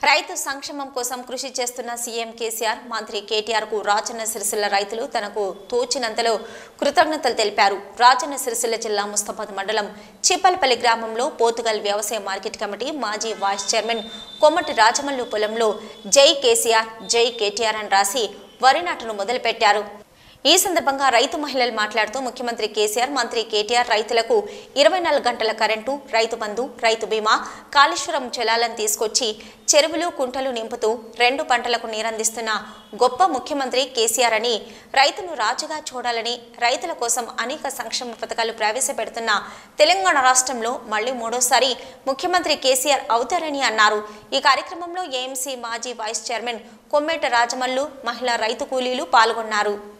రైతు సంక్షేమం కోసం కృషి చేస్తున్న సీఎం కేసీఆర్ మంత్రి కేటీఆర్ కు రాజన్న సిరిసిల్ల రైతులు తనకు తోచినంతలో కృతజ్ఞతలు తెలిపారు రాజన్న సిరిసిల్ల జిల్లా ముస్తాబాద్ మండలం చిప్పలపల్లి గ్రామంలో పోతుగల్ వ్యవసాయ మార్కెట్ కమిటీ మాజీ వైస్ చైర్మన్ కొమ్మటి రాజమల్లు పొలంలో జై కేసీఆర్ జై కేటీఆర్ అని రాసి వరి నాటును మొదలుపెట్టారు ఈ సందర్భంగా రైతు మహిళలు మాట్లాడుతూ ముఖ్యమంత్రి కేసీఆర్ మంత్రి కేటీఆర్ రైతులకు ఇరవై నాలుగు గంటల కరెంటు రైతు బంధు రైతు బీమా కాళేశ్వరం జలాలను తీసుకొచ్చి చెరువులు కుంటలు నింపుతూ రెండు పంటలకు నీరందిస్తున్న గొప్ప ముఖ్యమంత్రి కేసీఆర్ అని రైతును రాజుగా చూడాలని రైతుల కోసం అనేక సంక్షేమ పథకాలు ప్రవేశపెడుతున్న తెలంగాణ రాష్ట్రంలో మళ్లీ మూడోసారి ముఖ్యమంత్రి కేసీఆర్ అవుతారని అన్నారు ఈ కార్యక్రమంలో ఏఎంసీ మాజీ వైస్ చైర్మన్ కొమ్మేట రాజమల్లు మహిళా రైతు కూలీలు పాల్గొన్నారు